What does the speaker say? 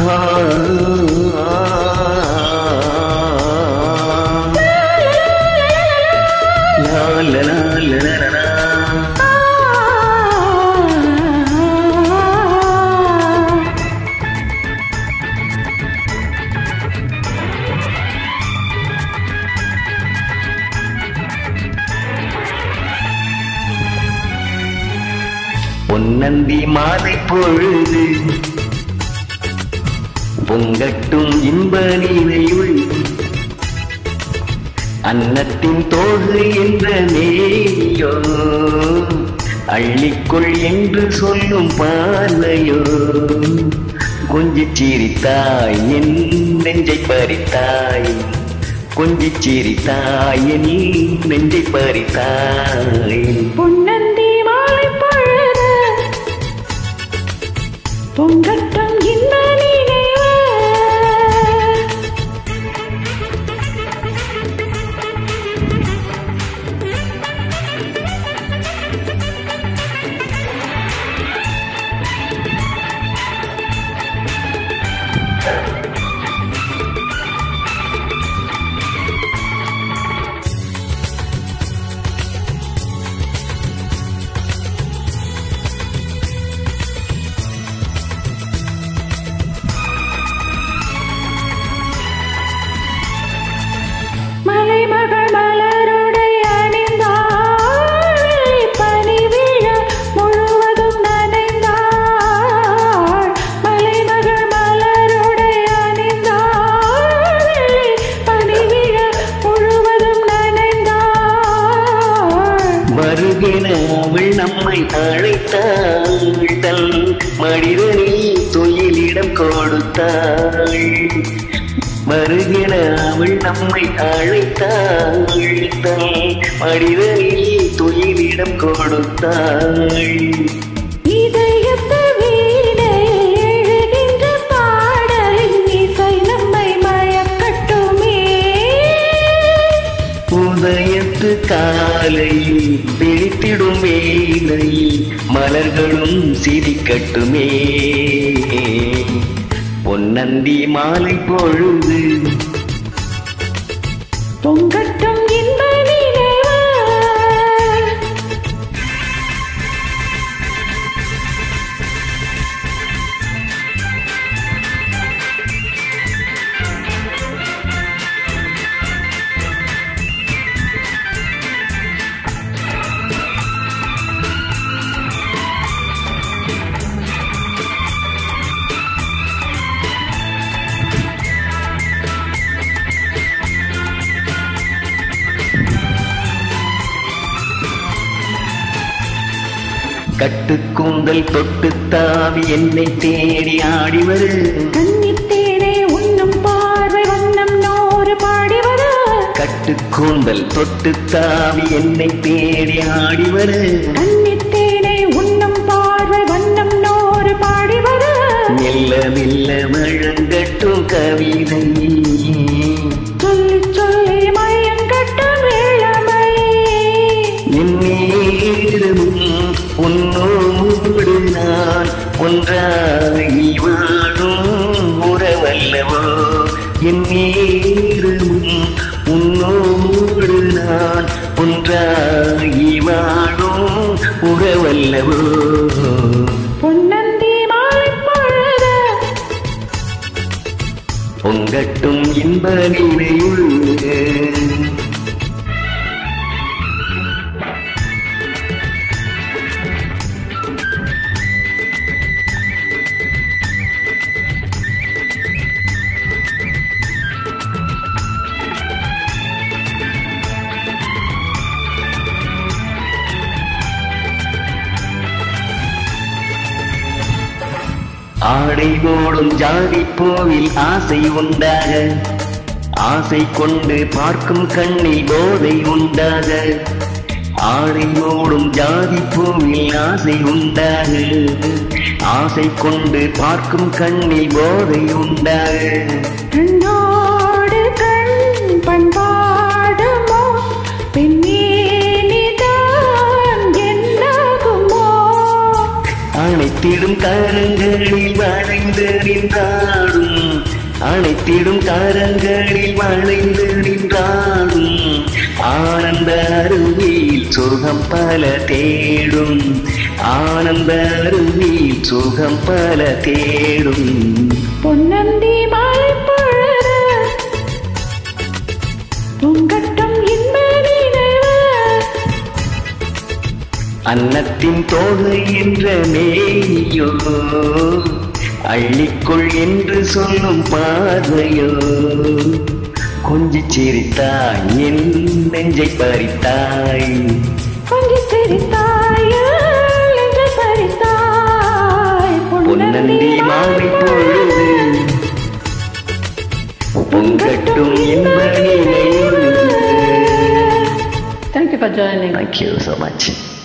லா, லா, லா, லா, லா, லா. பொன்னந்தி மாலை பொழுது பொங்கட்டும் இன்ப நீரையுள் அன்னத்தின் தோது என்ற நேயோ அள்ளிக்கொள் என்று சொல்லும் பார்வையோ கொஞ்சிச் சிரித்தாய் என் நெஞ்சை பறித்தாய் கொஞ்சிச் சிரித்தாய் என் நெஞ்சை பறித்தாய் பொன்னந்தி மாலை பொழுது பொங்கட்டும் இன்ப நினைவு மலைமகள் மலருடை அணிந்தாள் பனி விழ முழுவதும் நனைந்தாள் மலைமகள் மலருடை அணிந்தாள் பனி விழ முழுவதும் நனைந்தாள் வருகின அவள் நம்மை அழைத்தாள் தன் மனிதனில் துயிலிடம் கொடுத்தாள் வருகின அவள் நம்மை அழைத்தாள் தன் மனிதனில் துயிலிடம் கொடுத்தாள் இதயத்து வீணையில் எழுகின்ற பாடலின் இசை நம்மை மயக்கட்டுமே உதயத்து காலையில் விழித்திடும் வேளையில் மலர்களும் சிரிக்கட்டுமே பொன்னந்தி மாலை பொழுது பொங்கட்டும் இன்ப நினைவு கட்டுக்கூந்தல் தொட்டு தாவி என்னை தேடி ஆடி வரு கன்னித்தேனே உண்ணும் பார்வை வண்ணம் நூறு பாடி வர கட்டுக்கூந்தல் தொட்டு தாவி என்னை தேடி ஆடி வரு கன்னித்தேனே உண்ணும் பார்வை வண்ணம் நூறு பாடி வர மெல்ல மெல்ல வழங்கட்டும் கவிதை சொல்லி சொல்லி மயங்கட்டும் இளமை என்னேரமும் உன்னோடு நான் ஒன்றாகி வாழும் உறவல்லவோ என்னேரமும் உன்னோடு நான் ஒன்றாகி வாழும் உறவல்லவோ பொன்னந்தி மாலை பொழுது பொங்கட்டும் இன்ப நினைவுள் ஆடை போடும் ஜாதி பூவில் ஆசை உண்டாக ஆசை கொண்டு பார்க்கும் கண்ணில் போதை உண்டாக ஆடை மூடும் ஜாதி பூவில் ஆசை உண்டாக ஆசை கொண்டு பார்க்கும் கண்ணில் போதை உண்டாக கண்ணோடு கண் பண்பாடுமோ பெண்ணே நீதான் என்னாகுமோ அனைத்து அனைத்திடும் காரங்களில் வளைந்து நின்றாடும் அனைத்திடும் காரங்களில் வளைந்து நின்றாடும் ஆனந்த அருவியில் சுகம் பல தேடும் ஆனந்த அருவியில் சுகம் பல தேடும் பொன்னந்தி மாலை பொழுது பொங்கட்டும் இன்ப நினைவு அன்னத்தின் தோகை என்ற மேனியோ அள்ளிக்கொள் என்று சொல்லும் பார்வையோ கொஞ்சி சிரித்தாய் என் நெஞ்சை பறித்தாய் கொஞ்சம் சிரித்தாய் என்று பறித்தாய் பொன்னந்தி மாலை பொழுது பொங்கட்டும் இன்ப நினைவு Thank you for joining. Thank you so much.